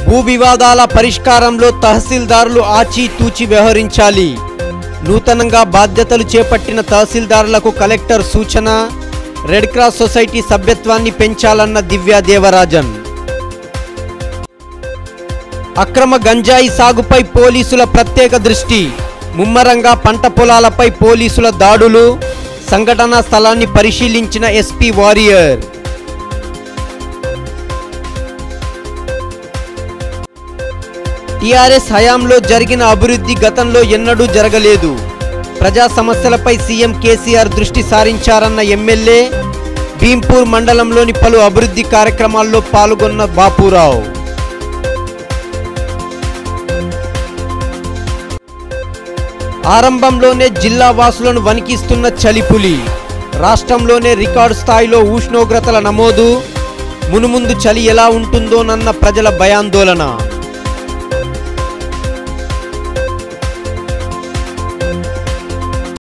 భూ వివాదాల పరిష్కారంలో తహసీల్దారులు ఆచితూచి వ్యవహరించాలి నూతనంగా బాధ్యతలు చేపట్టిన తహసీల్దారులకు కలెక్టర్ సూచన రెడ్ క్రాస్ సొసైటీ సభ్యత్వాన్ని పెంచాలన్న దివ్యా దేవరాజన్ అక్రమ గంజాయి సాగుపై పోలీసుల ప్రత్యేక దృష్టి ముమ్మరంగా పంట పొలాలపై పోలీసుల దాడులు సంఘటనా స్థలాన్ని పరిశీలించిన ఎస్పీ వారియర్ టీఆర్ఎస్ హయాంలో జరిగిన అభివృద్ధి గతంలో ఎన్నడూ జరగలేదు ప్రజా సమస్యలపై సీఎం కేసీఆర్ దృష్టి సారించారన్న ఎమ్మెల్యే భీంపూర్ మండలంలోని పలు అభివృద్ధి కార్యక్రమాల్లో పాల్గొన్న బాపురావు ఆరంభంలోనే జిల్లా వాసులను వణికిస్తున్న చలిపులి రాష్ట్రంలోనే రికార్డు స్థాయిలో ఉష్ణోగ్రతల నమోదు మునుముందు చలి ఎలా ఉంటుందోనన్న ప్రజల భయాందోళన